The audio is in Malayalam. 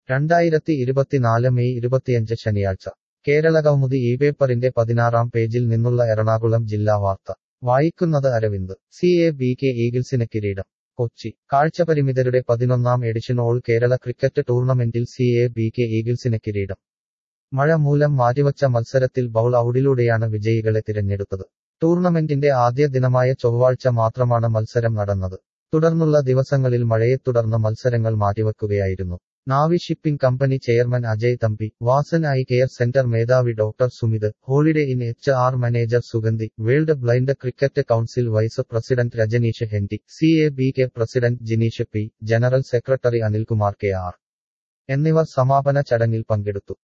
രണ്ടായിരത്തി ഇരുപത്തിനാല് മെയ് ഇരുപത്തിയഞ്ച് ശനിയാഴ്ച കേരളകൗമുദി ഈ പേപ്പറിന്റെ പതിനാറാം പേജിൽ നിന്നുള്ള എറണാകുളം ജില്ലാ വാർത്ത വായിക്കുന്നത് Aravind C A B K ഈഗിൾസിന് കിരീടം കൊച്ചി കാഴ്ചപരിമിതരുടെ പതിനൊന്നാം എഡിഷൻ ഓൾ കേരള ക്രിക്കറ്റ് ടൂർണമെന്റിൽ സി എ ബി കെ ഈഗിൾസിന് കിരീടം മഴ മൂലം മാറ്റിവച്ച മത്സരത്തിൽ ബൗൾ ഔട്ടിലൂടെയാണ് വിജയികളെ തിരഞ്ഞെടുത്തത് ടൂർണമെന്റിന്റെ ആദ്യ ദിനമായ ചൊവ്വാഴ്ച മാത്രമാണ് മത്സരം നടന്നത് തുടർന്നുള്ള ദിവസങ്ങളിൽ മഴയെ തുടർന്ന് മത്സരങ്ങൾ മാറ്റിവെക്കുകയായിരുന്നു navy shipping company chairman Ajay Thampi Vasan eye care centre മേധാവി doctor Sumit Holiday Inn H R manager Sugandhi world blind cricket council vice president Rajneesh Hendi C A B K president Jineesh P general secretary Anilkumar K R എന്നിവർ സമാപന ചടങ്ങിൽ പങ്കെടുത്തു